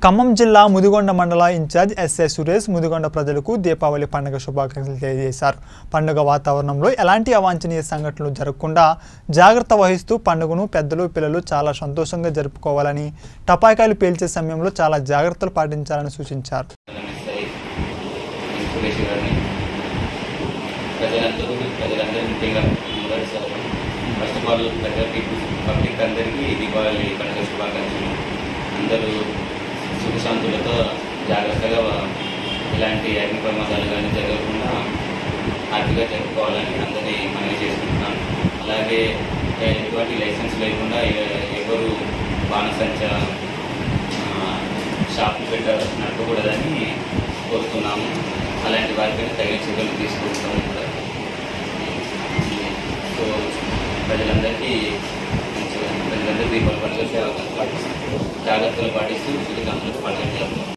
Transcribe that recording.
ఖమ్మం జిల్లా ముదిగొండ మండల incharge SA Suresh Mudigonda ప్రజలకు దీపావళి పండుగ శుభాకాంక్షలు తెలియజేశారు పండుగ వాతావరణంలో ఎలాంటి అవాంఛనీయ సంఘటనలు జరగకుండా జాగ్రత్త వహిస్తూ పండుగను పెద్దలు పిల్లలు చాలా సంతోషంగా జరుపుకోవాలని టపాకాయలు పేల్చే సమయంలో చాలా జాగ్రత్తలు పాటించాలని సూచించారు ఎస్ఐ సురేష్ గారిని ప్రజలందరూ ప్రజలందరూ ముఖ్యంగా మొదటిసారి ఫస్ట్ ఆఫ్ ఆల్ ప్రజల పీపుల్ పబ్లిక్ అందరికీ దీపావళి పండుగ శుభాకాంక్షలు అందరూ సుఖశాంతులతో జాగ్రత్తగా ఇలాంటి అగ్ని ప్రమాదాలు కానీ జరగకుండా హ్యాపీగా జరుపుకోవాలని అందరినీ మనవి చేసుకుంటున్నాను అలాగే ఎటువంటి లైసెన్స్ లేకుండా ఎ- ఎవరు బాణసంచ ఆ, షాపులు పెట్ట నడపకూడదని కోరుతున్నాము అలాంటి వారిపైన తగిన చర్యలు తీసుకుంటాము కూడా సో ప్రజలందరికీ మంచిగా ప్రజలందరూ దీపావళి పండుగ జాగ్రత్తలు పాటిస్తూ శుభకామలు